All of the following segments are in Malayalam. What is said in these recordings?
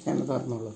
തന്നെ തുറന്നുള്ളൂ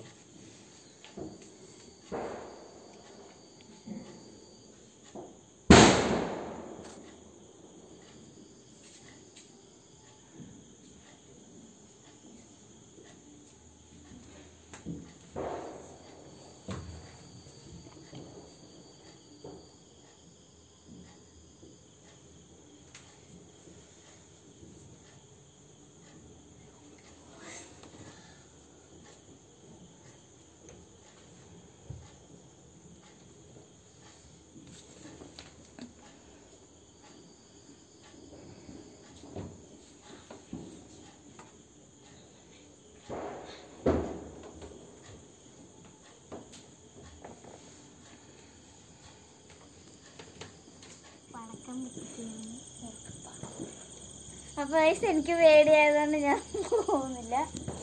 അപ്പൊ guys, എനിക്ക് പേടിയായതുകൊണ്ട് ഞാൻ പോകുന്നില്ല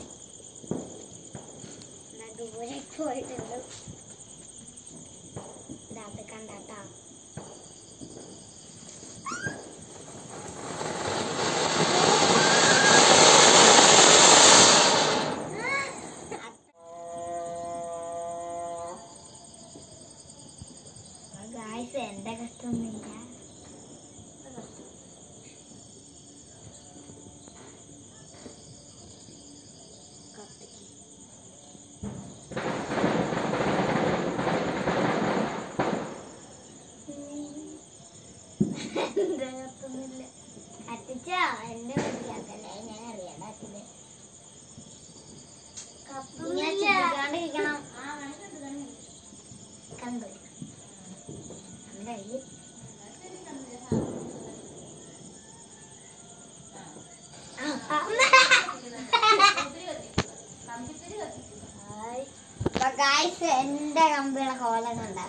ദൂരെ പോയിട്ടുണ്ട് ഇതാത്ത കണ്ടാട്ടാ ഗായ്സ് എന്റെ കഷ്ടമൊന്നുമില്ല കത്തുന്നില്ല കത്തിച്ച എന്റെ കത്തിക്കാത്തല്ലേ ഞാൻ അറിയാം കത്തില് കത്തുന്നില്ല കണ്ടു നമ്മുടെ കയ്യിൽ ഗായ്സ് എന്റെ കമ്പിയുടെ കോലം കണ്ട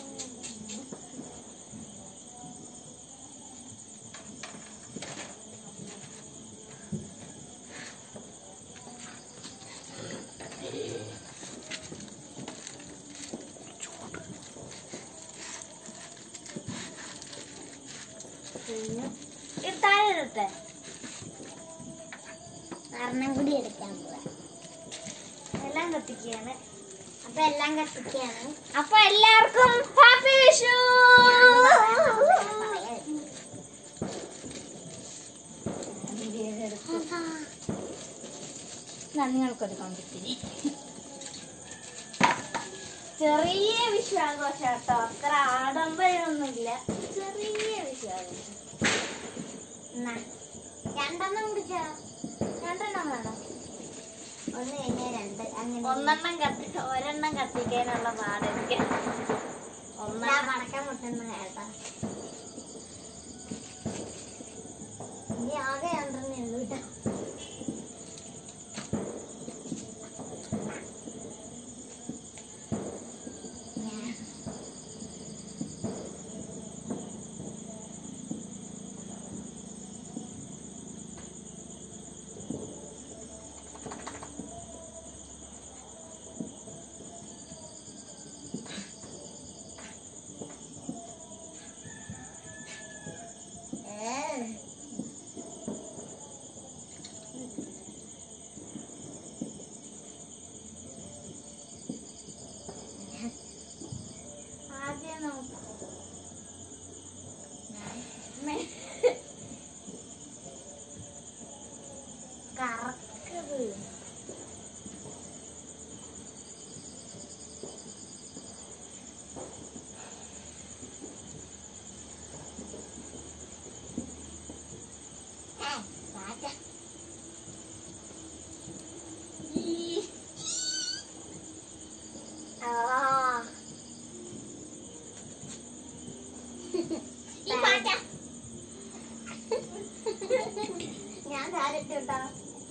താഴെ ഇടട്ടെ ഒരെണ്ണം കൂടി എടുക്കാൻ പോവാ എല്ലാം കത്തിക്കുകയാണ് അപ്പൊ എല്ലാം കത്തിക്കുകയാണ് അപ്പൊ എല്ലാവർക്കും ഹാപ്പി വിഷു നിങ്ങൾക്കൊരു കൊണ്ടിത്തിരി ചെറിയ വിഷു ആഘോഷം കേട്ടോ അത്ര ആഡംബരമൊന്നുമില്ല ചെറിയ വിഷു ആഘോഷം എന്നാ, രണ്ടെണ്ണം കുടിച്ചോ രണ്ടെണ്ണം വേണം ഒന്ന് കഴിഞ്ഞ രണ്ട് അങ്ങനെ ഒന്നെണ്ണം കത്തി ഒരെണ്ണം കത്തിക്കാനുള്ള പാടെനിക്ക് ഒന്നാ പടക്കം മുട്ടുന്ന കേട്ടോ ഇനി ആകെ രണ്ടെണ്ണേ ഉള്ളൂ കേട്ടോ ഞാൻ ആദ്യം നമുക്ക് കറക്കത് ആ ഈ പാറ്റ ഞാൻ താരട്ടുണ്ടോ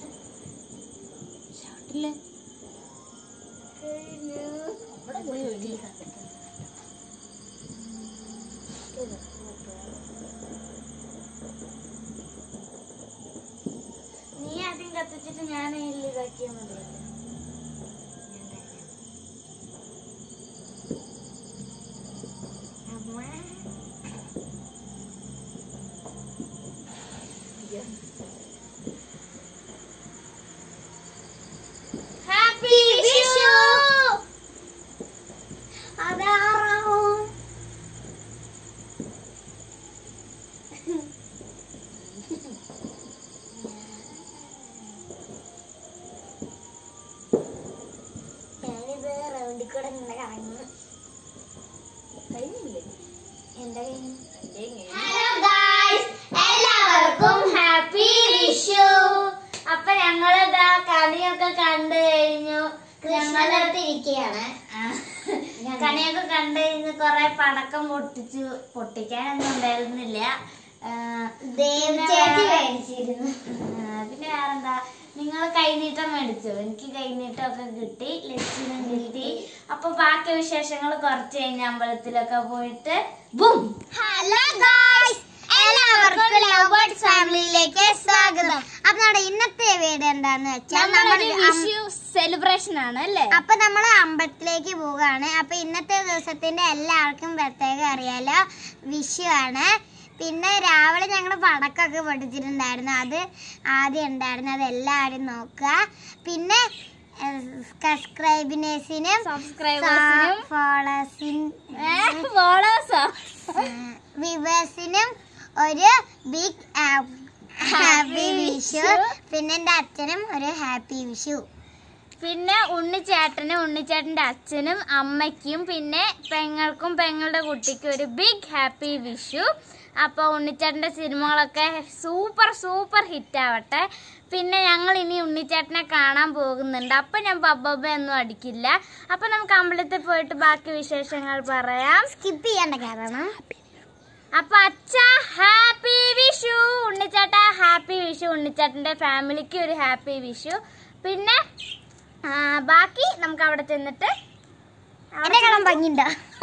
നീ ആദ്യം കത്തിച്ചിട്ട് ഞാൻ ഇതിൽ ഇതാക്കിയാൽ മതിയല്ലോ ഞാൻ തരാം. അമ്മ ഹാപ്പി വിഷുവിനടുത്തിരിക്കുകയാണ് കണിയൊക്കെ കണ്ട് ഇന്ന് കൊറേ പടക്കം പൊട്ടിച്ചു പൊട്ടിക്കാനൊന്നും ഉണ്ടായിരുന്നില്ല ആ, ദേവ് പിന്നെ ചേച്ചി വേറെ- മേടിച്ചിരുന്നു ആ, പിന്നെ വേറെന്താ നിങ്ങൾ കൈനീട്ടം മേടിച്ചു എനിക്ക് കൈനീട്ടം ഒക്കെ കിട്ടി ലക്ഷ്മിനും കിട്ടി അപ്പൊ ബാക്കി വിശേഷങ്ങൾ കുറച്ച് കഴിഞ്ഞ് അമ്പലത്തിലൊക്കെ പോയിട്ട് ബും ഹലോ ഗായ്സ് എല്ലാവർക്കും ലവ് ബേർഡ്സ് ഫാമിലിയിലേക്ക് സ്വാഗതം അപ്പൊ നമ്മുടെ ഇന്നത്തെ വീഡിയോ എന്താന്ന് വെച്ചാൽ നമ്മൾ വിഷു സെലിബ്രേഷൻ ആണ് അല്ലേ അപ്പൊ നമ്മൾ അമ്പലത്തിലേക്ക് പോവുകയാണ് അപ്പൊ ഇന്നത്തെ ദിവസത്തിന്റെ എല്ലാവർക്കും പ്രത്യേകം അറിയാലോ വിഷു ആണ് പിന്നെ രാവിലെ ഞങ്ങൾ പടക്കമൊക്കെ പൊട്ടിച്ചിട്ടുണ്ടായിരുന്നു അത് ആദ്യം ഉണ്ടായിരുന്നു അത് എല്ലാവരും നോക്കുക പിന്നെ സബ്സ്ക്രൈബിനേഴ്സിനും സബ്സ്ക്രൈബേഴ്സിനും ഫോളോസിനും ഫോളോസോ വിവേഴ്സിനും ഒരു ബിഗ് ഹാപ്പി വിഷു പിന്നെ എൻ്റെ അച്ഛനും ഒരു ഹാപ്പി വിഷു പിന്നെ ഉണ്ണിച്ചേട്ടനും ഉണ്ണിച്ചേട്ടന്റെ അച്ഛനും അമ്മയ്ക്കും പിന്നെ പെങ്ങൾക്കും പെങ്ങളുടെ കുട്ടിക്കും ഒരു ബിഗ് ഹാപ്പി വിഷു അപ്പോൾ ഉണ്ണിച്ചേട്ടന്റെ സിനിമകളൊക്കെ സൂപ്പർ സൂപ്പർ ഹിറ്റ് ആവട്ടെ പിന്നെ ഞങ്ങൾ ഇനി ഉണ്ണിച്ചേട്ടനെ കാണാൻ പോകുന്നുണ്ട് അപ്പം ഞാൻ ബബ്ബ ഒന്നും അടിക്കില്ല അപ്പം നമുക്ക് അമ്പലത്തിൽ പോയിട്ട് ബാക്കി വിശേഷങ്ങൾ പറയാം സ്കിപ്പ് ചെയ്യേണ്ട കാരണം അപ്പൊ അച്ഛ ഹാപ്പി വിഷു ഉണ്ണിച്ചേട്ട ഹാപ്പി വിഷു ഉണ്ണിച്ചേട്ടന്റെ ഫാമിലിക്ക് ഒരു ഹാപ്പി വിഷു പിന്നെ ആ, ബാക്കി നമുക്ക് അവിടെ ചെന്നിട്ട് എന്നെ കാണാൻ ഭംഗിയുണ്ടോ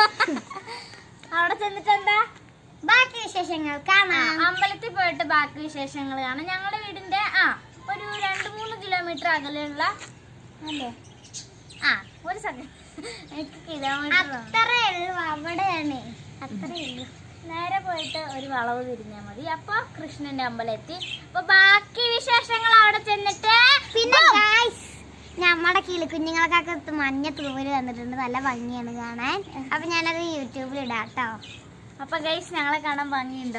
അവിടെ ചെന്നിട്ട് എന്താ ബാക്കി വിശേഷങ്ങൾ ആ, കാണാം അമ്പലത്തിൽ പോയിട്ട് ബാക്കി വിശേഷങ്ങൾ കാണാം ഞങ്ങളുടെ വീടിന്റെ ആ ഒരു രണ്ട് മൂന്ന് കിലോമീറ്റർ അകലെയുള്ള അല്ലേ ആ ഒരു സെക്കൻഡ് എനിക്ക് കിലോമീറ്റർ അത്രേ ഉള്ളൂ അവിടെയാണ് അത്രേ ഉള്ളൂ നേരെ പോയിട്ട് ഒരു വളവ് തിരിഞ്ഞാൽ മതി അപ്പൊ കൃഷ്ണന്റെ അമ്പലം എത്തി അപ്പൊ ബാക്കി വിശേഷങ്ങൾ അവിടെ ചെന്നിട്ട് പിന്നെ ഗായ്സ് നമ്മുടെ കിളിക്കുഞ്ഞുങ്ങൾക്കൊക്കെ മഞ്ഞ തൂവല് വന്നിട്ടുണ്ട് നല്ല ഭംഗിയാണ് കാണാൻ അപ്പൊ ഞാനത് യൂട്യൂബിൽ ഇടാം കേട്ടോ അപ്പൊ ഗൈസ് ഞങ്ങളെ കാണാൻ ഭംഗിയുണ്ടോ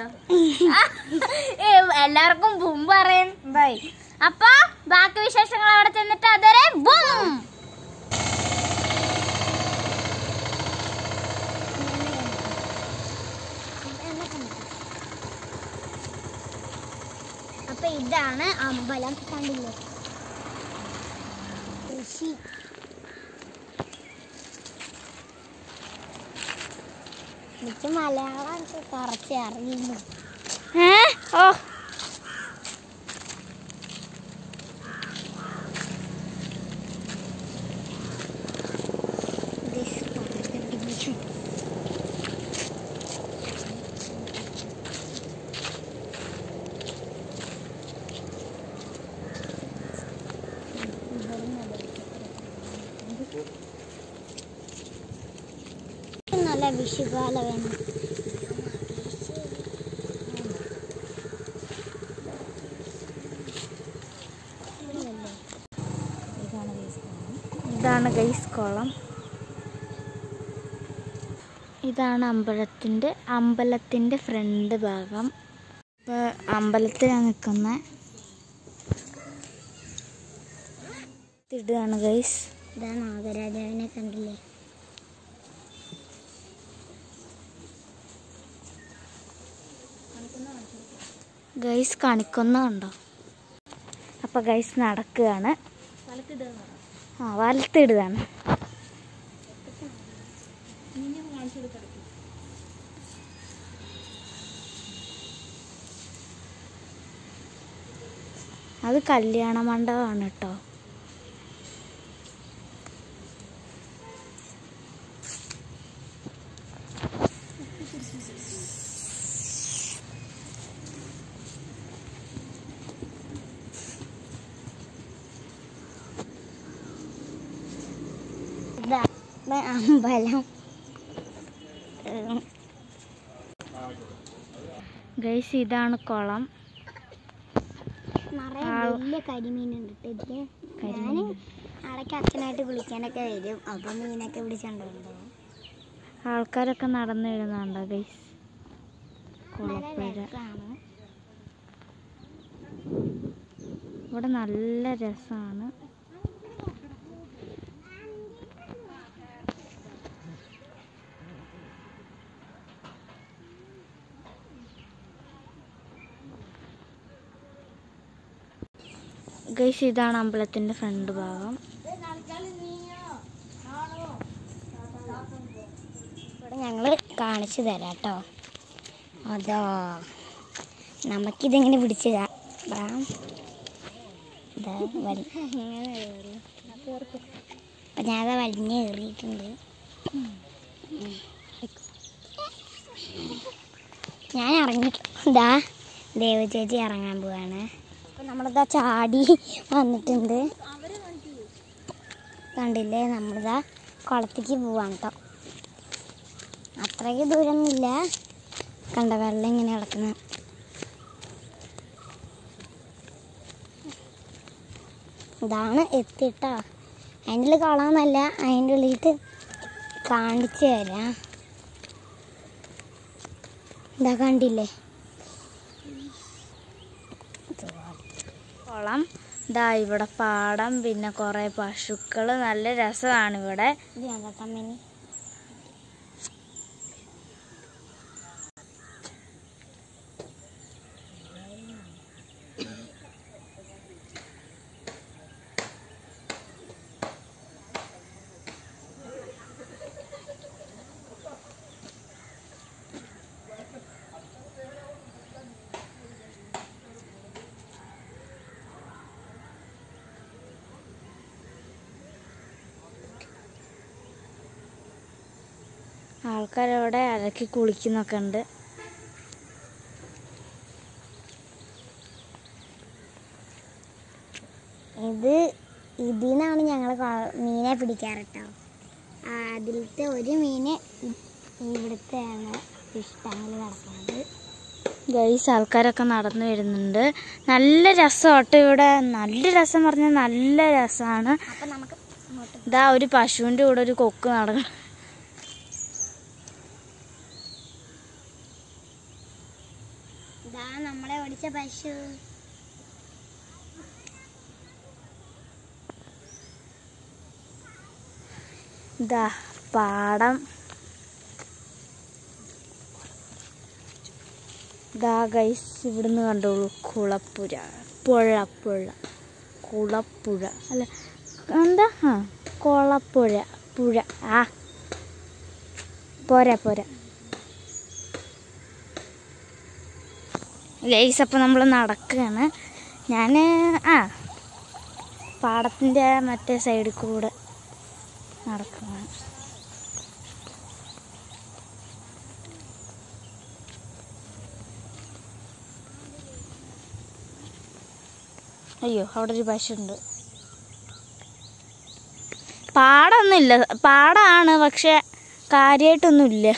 ഏ, എല്ലാവർക്കും ബും പറയും ബൈ അപ്പൊ ബാക്കി വിശേഷങ്ങൾ അവിടെ ചെന്നിട്ട് അതുവരെ ബും അപ്പൊ ഇതാണ് അമ്പലം കണ്ടില്ലേ കൃഷി എനിക്ക് മലയാളം കുറച്ച് അറിയുന്നു ഓ This part. നല്ല വിഷുകാല വേണം ഇതാണ് ഗൈസ് കുളം ഇതാണ് അമ്പലത്തിൻ്റെ അമ്പലത്തിൻ്റെ ഫ്രണ്ട് ഭാഗം ഇപ്പോൾ അമ്പലത്തിലാണ് നിൽക്കുന്നത് ഇതാണ് ഗൈസ് ഇതാ നാഗരാജാവിനെ കണ്ടില്ലേ ഗൈസ് കാണിക്കുന്നുണ്ടോ അപ്പോൾ ഗൈസ് നടക്കുകയാണ് ആ വലത്തിടുകയാണ് അത് കല്യാണ മണ്ഡപമാണ് കേട്ടോ ഇതാ ഇതാ അമ്പലം ഉം. ഗൈസ് ഇതാണ് കുളം നിറയെ ആ. വലിയ കരിമീനുണ്ട് ട്ടോ ഇതില് ഞാന് കരിമീൻ. ഇടയ്ക്ക് അച്ഛനായിട്ട് വിളിക്കാനൊക്കെ വരും അപ്പൊ മീനൊക്കെ പിടിച്ചോണ്ടുണ്ടോ ആൾക്കാരൊക്കെ നടന്നു വരുന്നുണ്ടോ ഗൈസ് നല്ല കുളപ്പുഴ രസാണ് ഇവിടെ നല്ല രസമാണ് ഗൈസ് ഇതാണ് അമ്പലത്തിൻ്റെ ഫ്രണ്ട് ഭാഗം ഞങ്ങൾ കാണിച്ചു തരാം കേട്ടോ അതോ നമുക്കിതിങ്ങനെ പിടിച്ച് കാ- ദാ. ദാ വലി- അപ്പം ഞാനത് വലിഞ്ഞ് കയറിയിട്ടുണ്ട് ഞാൻ ഇറങ്ങി ഇതാ ദേവ ചേച്ചി ഇറങ്ങാൻ പോവാണ് അപ്പം നമ്മളിതാ ചാടി വന്നിട്ടുണ്ട് കണ്ടില്ലേ നമ്മളിതാ കുളത്തേക്ക് പോവാണ് കേട്ടോ അത്രയ്ക്ക് ദൂരമൊന്നുമില്ല കണ്ട വെള്ളം ഇങ്ങനെ കിടക്കുന്ന ഇതാണ് എത്തിട്ടോ അതിൻ്റെ ഉള്ളിൽ കാണാമെന്നല്ല അതിൻ്റെ ഉള്ളിട്ട് കാണിച്ചു തരാം ഇതാ കണ്ടില്ലേ കുളം ഇതാ ഇവിടെ പാടം പിന്നെ കുറേ പശുക്കൾ നല്ല രസമാണ് ഇവിടെ ഇത് ഞാൻ തട്ടമ്മേനി ആൾക്കാരവിടെ അലക്കി കുളിക്കുന്നൊക്കെ ഉണ്ട് ഇത് ഇതിൽ നിന്നാണ് ഞങ്ങൾ മീനെ പിടിക്കാറ് കേട്ടോ അതിലത്തെ ഒരു മീന് ഇ- ഇവിടുത്തെയാണ് ഫിഷ് ടാങ്കിൽ കിടക്കുന്നത് ഗൈസ് ആൾക്കാരൊക്കെ നടന്നു വരുന്നുണ്ട് നല്ല രസമാട്ടോ ഇവിടെ നല്ല രസം പറഞ്ഞാൽ നല്ല രസമാണ് അപ്പം നമുക്ക് അങ്ങോട്ട് ഇതാ ഒരു പശുവിൻ്റെ കൂടെ ഒരു കൊക്ക് നടക്കണം ഇതാ നമ്മളെ ഓടിച്ച പശു ഇതാ പാടം ഇതാ ഗൈസ് ഇവിടുന്ന് കണ്ടോളൂ കുളപ്പുഴ പുഴ പുഴ കുളപ്പുഴ അല്ല എന്താ ആ കുളപ്പുഴ പുഴ ആ പോരാ പോരാ ഗൈസ് അപ്പം നമ്മൾ നടക്കുകയാണ് ഞാൻ ആ പാടത്തിൻ്റെ മറ്റേ സൈഡിൽ കൂടെ നടക്കുകയാണ് അയ്യോ അവിടെ ഒരു പശുണ്ട് പാടൊന്നുമില്ല പാടാണ് പക്ഷെ കാര്യമായിട്ടൊന്നുമില്ല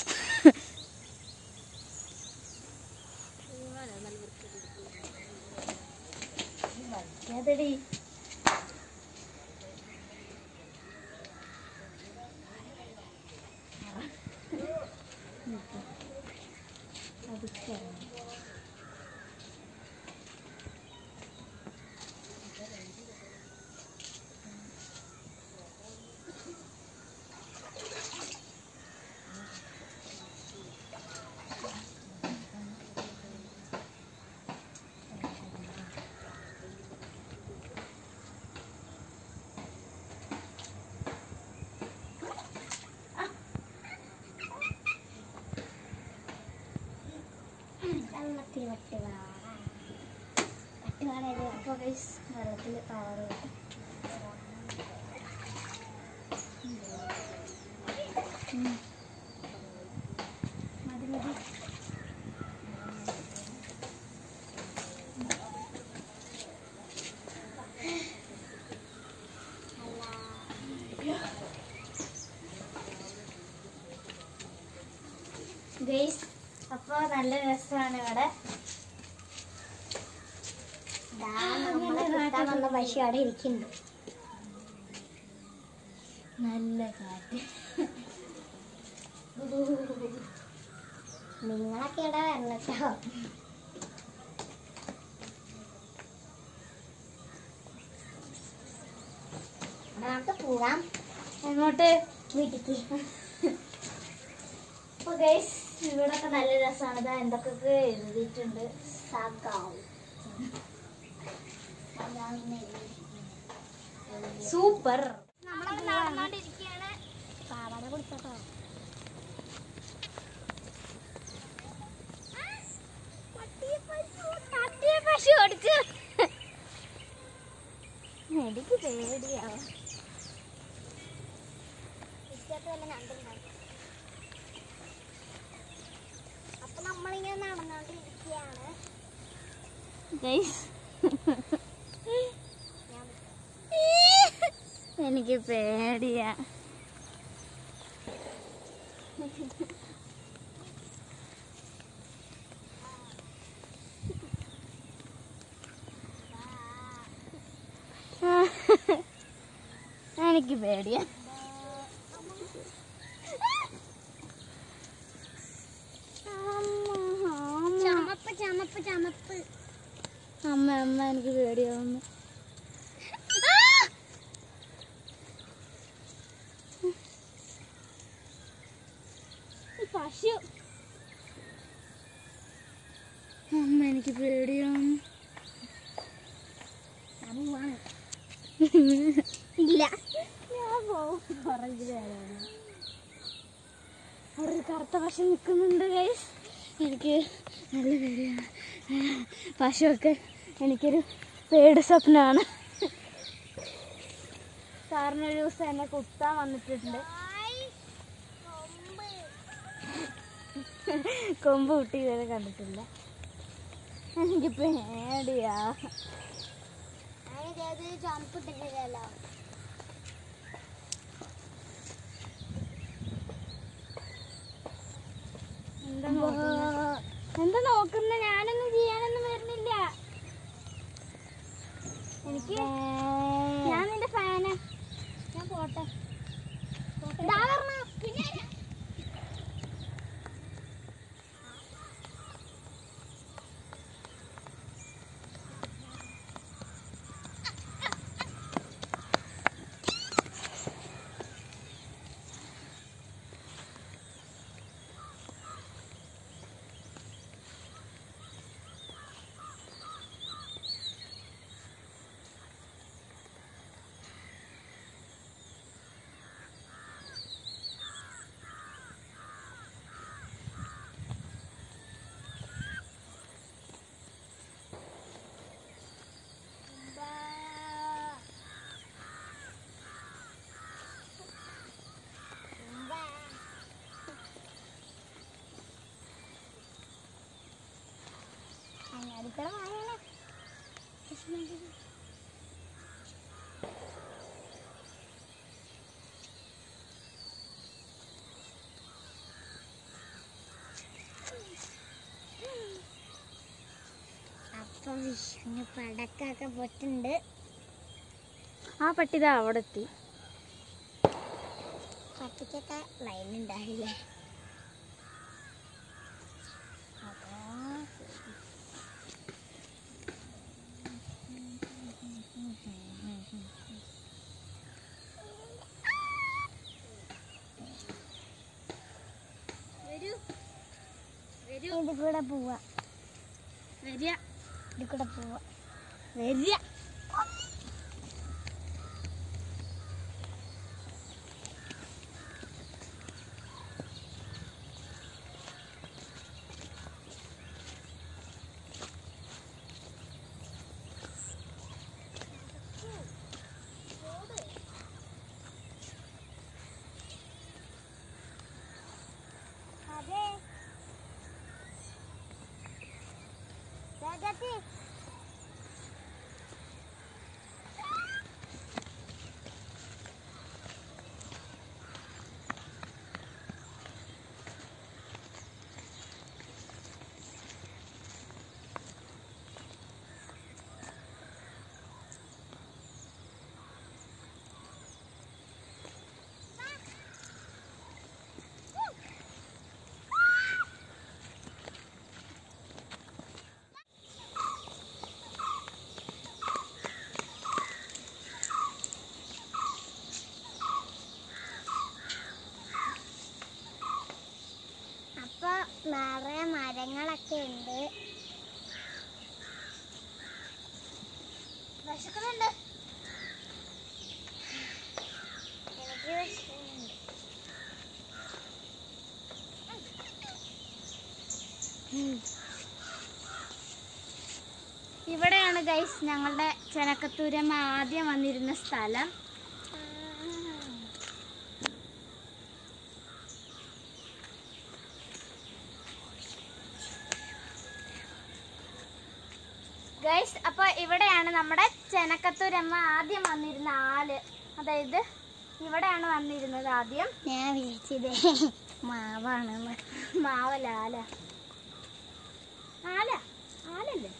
വെള്ളത്തിൽ വട്ടുകാള വട്ടുകാള അപ്പോൾ ഗൈസ് വെള്ളത്തിൽ താറ് മതി മതി ഗൈസ് അപ്പോൾ നല്ല രസമാണ് ഇവിടെ ദാ നമ്മളെ കിട്ടാൻ വന്ന പശു അവിടെ ഇരിക്കുന്നു നല്ല കാറ്റ് നിങ്ങളൊക്കെ ഇവിടെ വരണം കേട്ടോ നമുക്ക് പോകാം എങ്ങോട്ട് വീട്ടിക്ക് അപ്പോൾ ഗൈസ് ഇവിടൊക്കെ നല്ല രസമാണ് ഇതാ എന്തൊക്കെ എഴുതിയിട്ടുണ്ട് സാക്കാവും സൂപ്പർ നമ്മളവിടെ നടന്നോണ്ടിരിക്കുകയാണ് പാവാട കൊടുത്തോ പശു ഓടിച്ചു എനിക്ക് പേടിയാവും അപ്പൊ നമ്മളിങ്ങനെ നടന്നോണ്ടിരിക്കുകയാണ് ഗൈസ് എനിക്ക് പേടിയാ എനിക്ക് പേടിയാ ചമപ്പ് ചമപ്പ് ചമപ്പ് അമ്മ അമ്മ എനിക്ക് പേടിയാവുന്നു പശു അമ്മ എനിക്ക് പേടിയാവുന്നു ഇല്ല ഞാൻ പോവും പുറകില് വരാന്. അവിടെ ഒരു കറുത്ത പശു നിൽക്കുന്നുണ്ട് ഗൈസ് എനിക്ക് നല്ല പേടിയാണ് പശുവൊക്കെ എനിക്കൊരു പേടി സ്വപ്നമാണ് സാറിന് ഒരു ദിവസം എന്നെ കുത്താൻ വന്നിട്ടുണ്ട് കൊമ്പ് കുട്ടി ഇതുവരെ കണ്ടിട്ടില്ല എനിക്ക് പേടിയാ ജമ്പ് ഇട്ടിട്ടില്ലല്ലോ എന്താ നോക്കുന്നെ? എന്താ നോക്കുന്ന ഞാനൊന്നും ചെയ്യാനൊന്നും വരുന്നില്ല എനിക്ക് ഞാൻ നിന്റെ ഫാന് ഞാൻ പോട്ടെ ദാ വരണു. പിന്നെ ആരാ? അങ്ങാടിക്കട വാങ്ങണേ അപ്പൊ വിഷ്ണു പടക്കൊക്കെ പൊട്ടുണ്ട് ആ പട്ടിത അവിടെ എത്തി പട്ടിക്കൊക്കെ ലൈൻ ഉണ്ടാവില്ലേ അപ്പോ വരൂ വരൂ ഇത് കൂടെ പോവാ വരിക ഇത് കൂടെ പോവാ വരിക അതെ രാജാത്തി അപ്പൊ നിറയെ മരങ്ങളൊക്കെ ഉണ്ട് വിശക്കുന്നുണ്ട് എനിക്ക് വിശക്കുന്നുണ്ട് ഇവിടെയാണ് ഗൈസ് ഞങ്ങളുടെ ചെനക്കത്തൂരമ്മ ആദ്യം വന്നിരുന്ന സ്ഥലം ഗൈസ് അപ്പൊ ഇവിടെയാണ് നമ്മുടെ ചെനക്കത്തൂരമ്മ ആദ്യം വന്നിരുന്ന ആല് അതായത് ഇവിടെയാണ് വന്നിരുന്നത് ആദ്യം ഞാൻ വിളിച്ചത് മാവാണെന്ന് മാവല ആല ആല ആലല്ലേ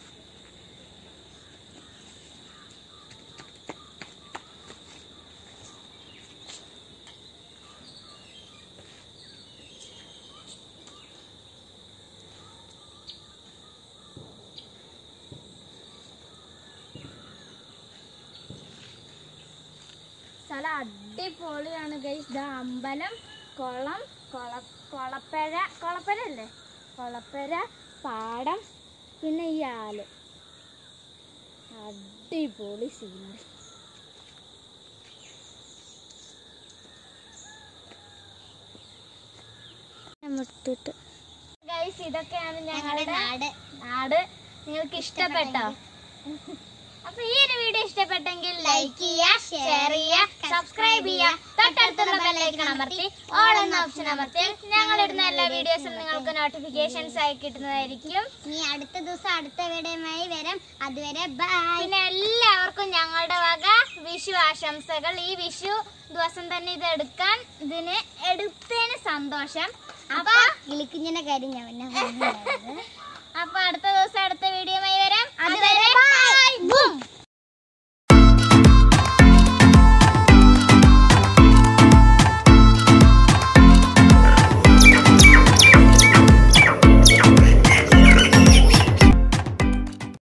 സ്ഥലം അടിപൊളിയാണ് ഗൈസ് ഇതാ അമ്പലം കുളം കൊള കൊളപ്പര കൊളപ്പര അല്ലേ കൊളപ്പര പാടം പിന്നെ ഈ ആല് അടിപൊളി സീനറി മുട്ടിട്ട് ഗൈസ് ഇതൊക്കെയാണ് ഞങ്ങളുടെ ഞങ്ങളുടെ നാട് നാട് നിങ്ങൾക്ക് ഇഷ്ടപ്പെട്ടോ അപ്പൊ ഈ ഒരു വീഡിയോ ഇഷ്ടപ്പെട്ടെങ്കിൽ ലൈക്ക് ചെയ്യുക ഷെയർ ചെയ്യുക സബ്സ്ക്രൈബ് ചെയ്യുക തൊട്ടടുത്തുള്ള ബെല്ലൈക്കൺ അമർത്തി ഓൾ എന്ന ഓപ്ഷൻ അമർത്തി ഞങ്ങൾ ഇടുന്ന എല്ലാ വീഡിയോസും നിങ്ങൾക്ക് നോട്ടിഫിക്കേഷൻസ് ആയി കിട്ടുന്നതായിരിക്കും ഇനി അടുത്ത ദിവസം അടുത്ത വീഡിയോയുമായി വരാം അതുവരെ ബൈ പിന്നെ എല്ലാവർക്കും ഞങ്ങളുടെ വക വിഷു ആശംസകൾ ഈ വിഷു ദിവസം തന്നെ ഇത് എടുക്കാൻ ഇതിന് എടുത്തതിന് സന്തോഷം അപ്പൊ കിളിക്കുഞ്ഞിന്റെ കാര്യം ഞാൻ പിന്നെ പറഞ്ഞില്ലായിരുന്നു. അപ്പൊ അടുത്ത ദിവസം അടുത്ത വീഡിയോയുമായി വരാം അതുവരെ